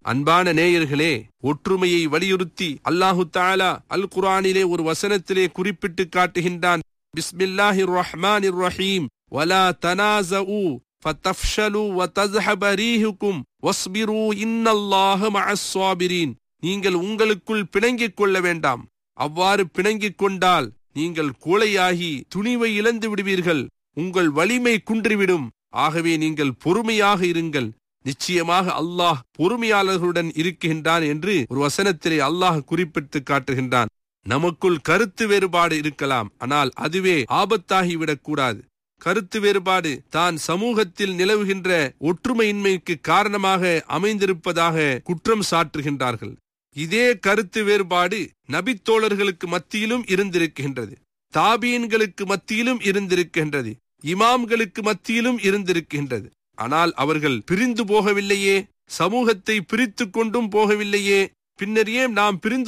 அன்பான நேயர்களே ஒற்றுமையை வலியுறுத்தி அல்லாஹு தாலா அல் குரானிலே ஒரு வசனத்திலே குறிப்பிட்டு காட்டுகின்றான் பிஸ்மில்லாஹிர் ரஹ்மானிர் ரஹீம் வலா தனாசஉ ஃபதஃப்ஷலு வதஸ்ஹப ரீஹுக்கும் வஸ்பிரு இன்னல்லாஹ மஅஸ் ஸாபிரீன் நீங்கள் உங்களுக்குள் பிணங்கிக் கொள்ள வேண்டாம் அவ்வாறு பிணங்கிக் கொண்டால் நீங்கள் கோழையாகி துணிவை இழந்து விடுவீர்கள் உங்கள் வலிமை குன்றிவிடும் ஆகவே நீங்கள் பொறுமையாக இருங்கள் நிச்சயமாக அல்லாஹ் பொறுமையாளர்களுடன் இருக்கின்றான் என்று ஒரு வசனத்திலே அல்லாஹ் குறிப்பிட்டு காட்டுகின்றான் நமக்குள் கருத்து வேறுபாடு இருக்கலாம் ஆனால் அதுவே ஆபத்தாகிவிடக் கூடாது கருத்து வேறுபாடு தான் சமூகத்தில் நிலவுகின்ற ஒற்றுமையின்மைக்கு காரணமாக அமைந்திருப்பதாக குற்றம் சாற்றுகின்றார்கள் இதே கருத்து வேறுபாடு நபித்தோழர்களுக்கு மத்தியிலும் இருந்திருக்கின்றது தாபீன்களுக்கு மத்தியிலும் இருந்திருக்கின்றது இமாம்களுக்கு மத்தியிலும் இருந்திருக்கின்றது ஆனால் அவர்கள் பிரிந்து போகவில்லையே சமூகத்தை பிரித்து கொண்டும் போகவில்லையே பின்னர் ஏன் நாம் பிரிந்து